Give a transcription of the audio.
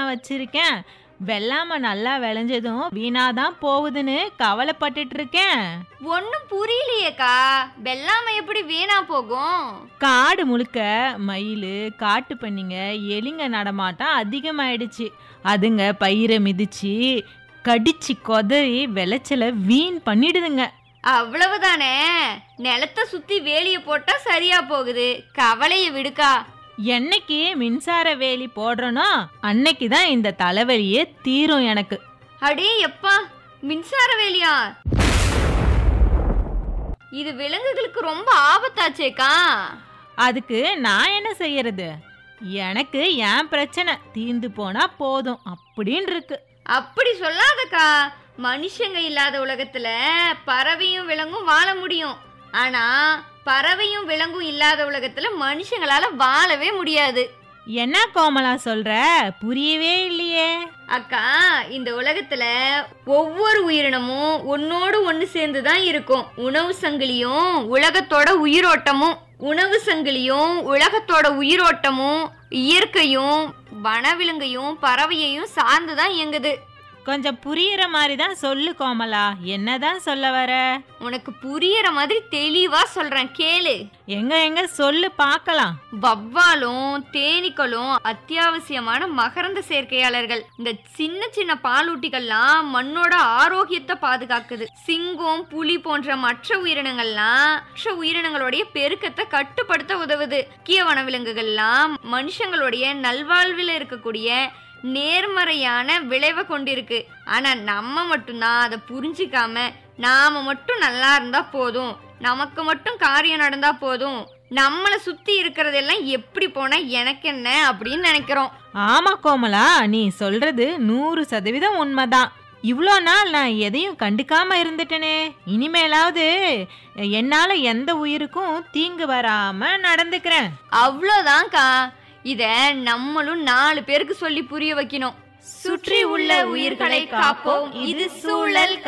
வச்சிருக்கேன் வெள்ளாம நல்லா விளைஞ்சதும் வீணாதான் போகுதுன்னு கவலைப்பட்டுட்டு இருக்கேன் ஒன்னும் புரியலையேக்கா வெள்ளாமை எப்படி வீணா போகும் காடு முழுக்க மயில் காட்டு பண்ணிங்க எலிங்க நடமாட்டம் அதிகமாயிடுச்சு அதுங்க பயிரை மிதிச்சு கடிச்சு கொதறி விளைச்சலை வீண் பண்ணிடுதுங்க அவ்வளவுதானே நிலத்தை சுத்தி வேலிய போட்டா சரியா போகுது கவலைய விடுக்கா என்னைக்கு மின்சார வேலி போடுறனோ அன்னைக்கு தான் இந்த தலைவலியே தீரும் எனக்கு அடே எப்பா மின்சார வேலியா இது விலங்குகளுக்கு ரொம்ப ஆபத்தாச்சேக்கா அதுக்கு நான் என்ன செய்யறது எனக்கு என் பிரச்சனை தீர்ந்து போனா போதும் அப்படின்னு இருக்கு அப்படி சொல்லாதக்கா மனுஷங்க இல்லாத உலகத்துல பறவையும் விலங்கும் வாழ முடியும் ஆனா பறவையும் விலங்கும் இல்லாத உலகத்துல மனுஷங்களால வாழவே முடியாது என்ன கோமலா சொல்ற புரியவே இல்லையே அக்கா இந்த உலகத்துல ஒவ்வொரு உயிரினமும் ஒன்னோடு ஒன்று சேர்ந்து தான் இருக்கும் உணவு சங்கிலியும் உலகத்தோட உயிரோட்டமும் உணவு சங்கிலியும் உலகத்தோட உயிரோட்டமும் இயற்கையும் வனவிலங்கையும் பறவையையும் சார்ந்து தான் இயங்குது கொஞ்சம் புரியுற மாதிரி தான் சொல்லு கோமலா என்னதான் சொல்ல வர உனக்கு புரியற மாதிரி தெளிவா சொல்றேன் கேளு எங்க எங்க சொல்லு பார்க்கலாம் வவ்வாலும் தேனீக்களும் அத்தியாவசியமான மகரந்த சேர்க்கையாளர்கள் இந்த சின்ன சின்ன பாலூட்டிகள்லாம் மண்ணோட ஆரோக்கியத்தை பாதுகாக்குது சிங்கம் புலி போன்ற மற்ற உயிரினங்கள்லாம் மற்ற உயிரினங்களுடைய பெருக்கத்தை கட்டுப்படுத்த உதவுது முக்கிய வனவிலங்குகள்லாம் மனுஷங்களுடைய நல்வாழ்வில் இருக்கக்கூடிய நேர்மறையான விளைவை கொண்டிருக்கு ஆனா நம்ம மட்டும்தான் அதை புரிஞ்சிக்காம நாம மட்டும் நல்லா இருந்தா போதும் நமக்கு மட்டும் காரியம் நடந்தா போதும் நம்மளை சுத்தி இருக்கிறதெல்லாம் எப்படி போனா எனக்கு என்ன அப்படின்னு நினைக்கிறோம் ஆமா கோமலா நீ சொல்றது நூறு சதவீதம் உண்மைதான் இவ்வளோ நாள் நான் எதையும் கண்டுக்காம இருந்துட்டேனே இனிமேலாவது என்னால எந்த உயிருக்கும் தீங்கு வராம நடந்துக்கிறேன் அவ்வளோதான்க்கா இத நம்மளும் நாலு பேருக்கு சொல்லி புரிய வைக்கணும் சுற்றி உள்ள உயிர்களை காப்போம் இது சூழல்